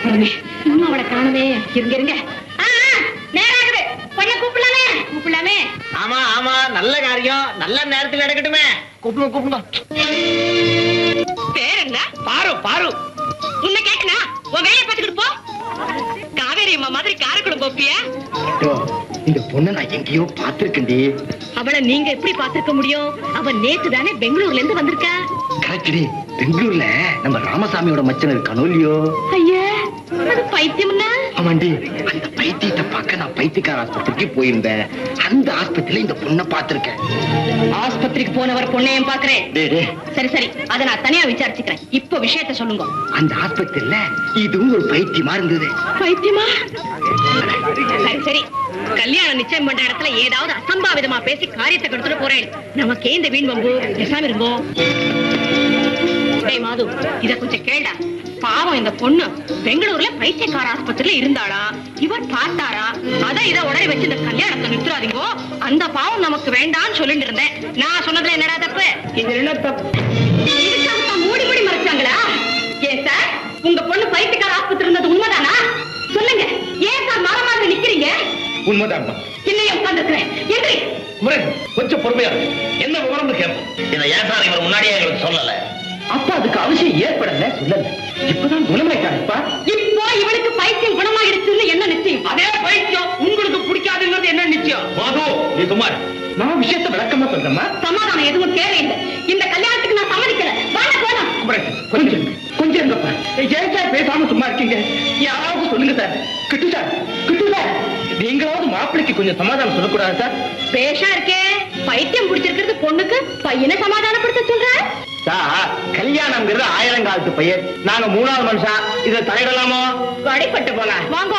அப்புறமே இன்னும் அவளை காணவே இருங்க இருங்க ஆ, ஆ, நேரம் ஆகுது கொஞ்சம் கூப்பிடலாமே கூப்பிடலாமே ஆமா ஆமா நல்ல காரியம் நல்ல நேரத்துல நடக்கட்டுமே கூப்பிடுங்க கூப்பிடுங்க பேர் என்ன பாரு பாரு உன்னை கேட்டனா உன் வேலையை பார்த்துக்கிட்டு போ காவேரி அம்மா மாதிரி காரக்குடம் போப்பியா இந்த பொண்ணை நான் எங்கேயோ பாத்திருக்கேன்டி அவளை நீங்க எப்படி பார்த்திருக்க முடியும் அவ நேத்து தானே பெங்களூர்ல இருந்து வந்திருக்கா கரெக்டி பெங்களூர்ல நம்ம ராமசாமியோட மச்சன் இருக்கானோ இல்லையோ ஐயா அது பைத்தியம்னா ஆமாண்டி அந்த பைத்தியத்தை பார்க்க நான் பைத்தியக்கார ஆஸ்பத்திரிக்கு போயிருந்தேன் அந்த ஆஸ்பத்திரியில இந்த பொண்ணை பார்த்திருக்கேன் ஆஸ்பத்திரிக்கு போனவர் பொண்ணையும் பாக்குறேன் டேய் டேய், சரி சரி அதை நான் தனியா விசாரிச்சுக்கிறேன் இப்ப விஷயத்த சொல்லுங்க அந்த ஆஸ்பத்திரியில இதுவும் ஒரு பைத்தியமா இருந்தது பைத்தியமா சரி சரி கல்யாணம் நிச்சயம் பண்ற இடத்துல ஏதாவது அசம்பாவிதமா பேசி காரியத்தை கெடுத்துட்டு போறேன் நமக்கே இந்த வீண் வம்பு பேசாம இருங்கோ டேய் மாது இத கொஞ்சம் கேளா பாவம் இந்த பொண்ணு பெங்களூர்ல பைத்தியக்கார ஆஸ்பத்திரியில இருந்தாளா இவர் பார்த்தாரா அத இத உடனே வச்சு இந்த கல்யாணத்தை நிறுத்துறாதீங்கோ அந்த பாவம் நமக்கு வேண்டாம்னு சொல்லிட்டு இருந்தேன் நான் சொன்னதுல என்னடா தப்பு இது என்ன தப்பு இதுக்காக தான் மூடி மூடி மறைச்சாங்களா ஏன் சார் உங்க பொண்ணு பைத்தியக்கார ஆஸ்பத்திரி இருந்தது உண்மைதானா சொல்லுங்க ஏன் சார் மர மாதிரி நிக்கிறீங்க உண்மைதான் இல்லையே உட்கார்ந்துருக்கிறேன் எந்திரி முருகன் கொஞ்சம் பொறுமையா இரு. என்ன விவரம்னு கேட்போம் இதை ஏன் சார் இவர் முன்னாடியே எங்களுக்கு சொல்லல அப்ப அதுக்கு அவசியம் ஏற்படல சொல்லல இப்பதான் குணமாயிட்டாருப்பா இப்போ இவனுக்கு பைத்தியம் குணமாயிடுச்சுன்னு என்ன நிச்சயம் அதே பைத்தியம் உங்களுக்கு பிடிக்காதுங்கிறது என்ன நிச்சயம் மாது நீ சுமார் நான் விஷயத்தை விளக்கமா சொல்றேம்மா சமாதானம் எதுவும் தேவையில்லை இந்த கல்யாணத்துக்கு நான் சம்மதிக்கல வாங்க போலாம் கொஞ்சம் இருங்க, கொஞ்சம் இருங்கப்பா ஏன் சார் பேசாம சும்மா இருக்கீங்க யாராவது சொல்லுங்க sir Kittu sir Kittu sir நீங்களாவது மாப்பிள்ளைக்கு கொஞ்சம் சமாதானம் சொல்லக்கூடாது சார் பேஷா இருக்கே பைத்தியம் பிடிச்சிருக்கிறது பொண்ணுக்கு பையனை சமாதானப்படுத்த சொல்ற சார் கல்யாணம்ங்கிறது ஆயிரம் காலத்து பையன் நாங்க மூணாவது மனுஷன் இதை தலையிடலாமோ வழிபட்டு போல வாங்க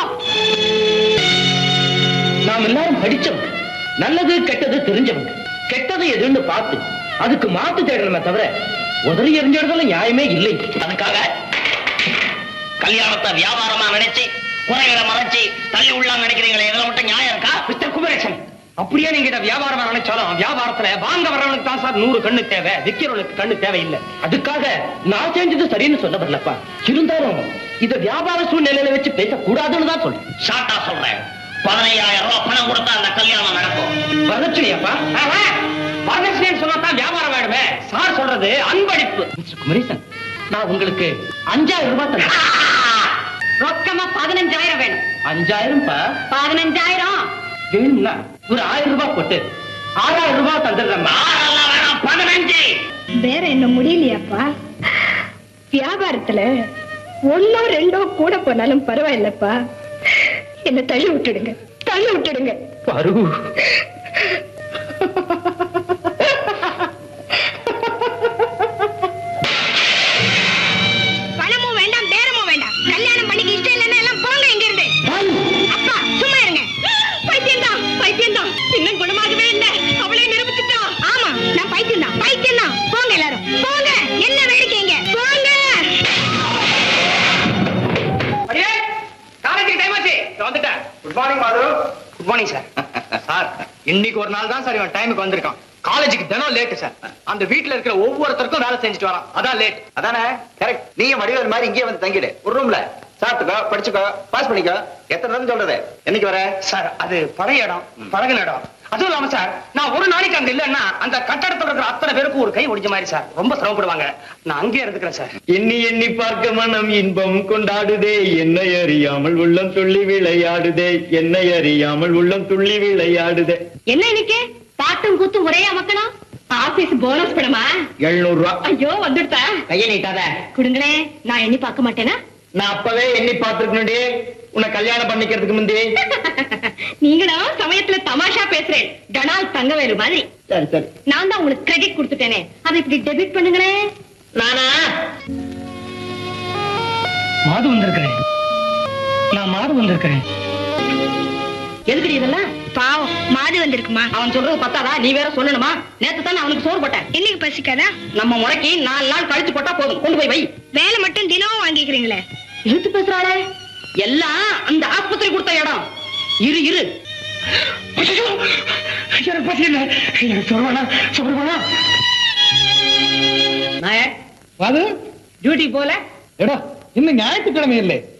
நாம் எல்லாரும் படிச்சவங்க நல்லது கெட்டது தெரிஞ்சவங்க கெட்டது எதுன்னு பார்த்து அதுக்கு மாத்து தேடணுமே தவிர உதறி எறிஞ்சிடுறதுல நியாயமே இல்லை அதுக்காக கல்யாணத்தை வியாபாரமா நினைச்சு குறைகளை மறைச்சு தள்ளி உள்ளாங்க நினைக்கிறீங்களே இதுல மட்டும் நியாயம் இருக்கா மிஸ்டர் குமரேசன் அப்படியே நீங்க இதை வியாபாரம் நினைச்சாலும் வியாபாரத்துல வாங்க வரவனுக்கு தான் சார் நூறு கண்ணு தேவை விக்கிறவனுக்கு கண்ணு தேவையில்லை அதுக்காக நான் செஞ்சது சரின்னு சொல்ல வரலப்பா இருந்தாலும் இத வியாபார சூழ்நிலையில வச்சு பேசக்கூடாதுன்னு தான் சொல்றேன் ஷார்ட்டா சொல்றேன் பதினையாயிரம் ரூபாய் பணம் கொடுத்தா அந்த கல்யாணம் நடக்கும் வரதட்சணையாப்பா வரதட்சணைன்னு சொன்னாதான் வியாபாரம் வேணுமே சார் சொல்றது அன்பளிப்பு மிஸ்டர் குமரேசன் நான் உங்களுக்கு அஞ்சாயிரம் ரூபாய் தரேன் ரொக்கமா பதினஞ்சாயிரம் வேணும் அஞ்சாயிரம் பா பதினஞ்சாயிரம் வேணும்னா ஒரு ஆயிரம் ரூபாய் போட்டு ஆறாயிரம் ரூபாய் தந்துடுறேன் ஆறெல்லாம் வேணாம் பதினஞ்சு வேற என்ன முடியலையாப்பா வியாபாரத்துல ஒன்னோ ரெண்டோ கூட போனாலும் பரவாயில்லப்பா என்ன தள்ளி விட்டுடுங்க தள்ளி விட்டுடுங்க பரு பணமும் வேண்டாம் பேரமும் வேண்டாம் கல்யாணம் பண்ணிக்க இஷ்டம் இல்லைன்னா எல்லாம் போங்க இங்க இருந்து அப்பா சும்மா இருங்க பைத்தியம் தான் பைத்தியம் தான் இன்னும் குணமாகவே இல்லை அவளே நிரூபிச்சுட்டா ஆமா நான் பைத்தியம் தான் பைத்தியம் தான் போங்க எல்லாரும் போங்க என்ன வேடிக்கைங்க போங்க அடியே காலேஜுக்கு டைம் ஆச்சு இதோ வந்துட்டேன் good morning Madhu good morning sir sir இன்னைக்கு ஒரு நாள் தான் சார் இவன் டைமுக்கு வந்திருக்கான் காலேஜுக்கு தினம் லேட் சார் அந்த வீட்ல இருக்கிற ஒவ்வொருத்தருக்கும் வேலை செஞ்சுட்டு வரான் அதான் லேட் அதானே கரெக்ட் நீங்க வடிவேல் மாதிரி இங்கேயே வந்து தங்கிடு ஒரு ரூம்ல சாப்பிட்டுக்கோ படிச்சுக்கோ பாஸ் பண்ணிக்கோ எத்தனை நேரம் சொல்றது என்னைக்கு வர சார் அது பழைய இடம் பழகின இடம் அதுவும் இல்லாம சார் நான் ஒரு நாளைக்கு அங்க இல்லன்னா அந்த கட்டடத்துல இருக்கிற அத்தனை பேருக்கும் ஒரு கை ஒடிஞ்ச மாதிரி சார் ரொம்ப சிரமப்படுவாங்க நான் அங்கேயே இருந்துக்கிறேன் சார் எண்ணி எண்ணி பார்க்க மனம் இன்பம் கொண்டாடுதே என்னை அறியாமல் உள்ளம் துள்ளி விளையாடுதே என்னை அறியாமல் உள்ளம் துள்ளி விளையாடுதே என்ன இன்னைக்கு பாட்டும் கூத்தும் ஒரே அமக்கணும் ஆபீஸ் போனஸ் பணமா எழுநூறு ரூபா ஐயோ வந்துடுதா கையை நீட்டாத கொடுங்களே நான் எண்ணி பார்க்க மாட்டேனா நான் அப்பவே எண்ணி பார்த்திருக்கணும்டி உன்னை கல்யாணம் பண்ணிக்கிறதுக்கு முந்தி நீங்களும் சமயத்துல தமாஷா பேசுறேன் டனால் தங்கவேலு மாதிரி சரி சரி நான் தான் உங்களுக்கு கிரெடிட் கொடுத்துட்டேனே அதை இப்படி டெபிட் பண்ணுங்களேன் நானா மாது வந்திருக்கிறேன் நான் மாது வந்திருக்கிறேன் எதுக்குடி இதெல்லாம் பாவம் மாது வந்திருக்குமா அவன் சொல்றது பத்தாதா நீ வேற சொல்லணுமா நேத்து தான் அவனுக்கு சோறு போட்டேன் இன்னைக்கு பசிக்காதா நம்ம முறைக்கு நாலு நாள் கழிச்சு போட்டா போதும் கொண்டு போய் வை வேலை மட்டும் தினமும் வாங்கிக்கிறீங்களே இழுத்து பேசுறாளே எல்லாம் அந்த ஆஸ்பத்திரி கொடுத்த இடம் இரு இரு எனக்கு பசி இல்லை எனக்கு சொல்லுவானா சொல்லுவானா நாயக் அது டியூட்டி போல எடா இன்னும் ஞாயிற்றுக்கிழமை இல்லை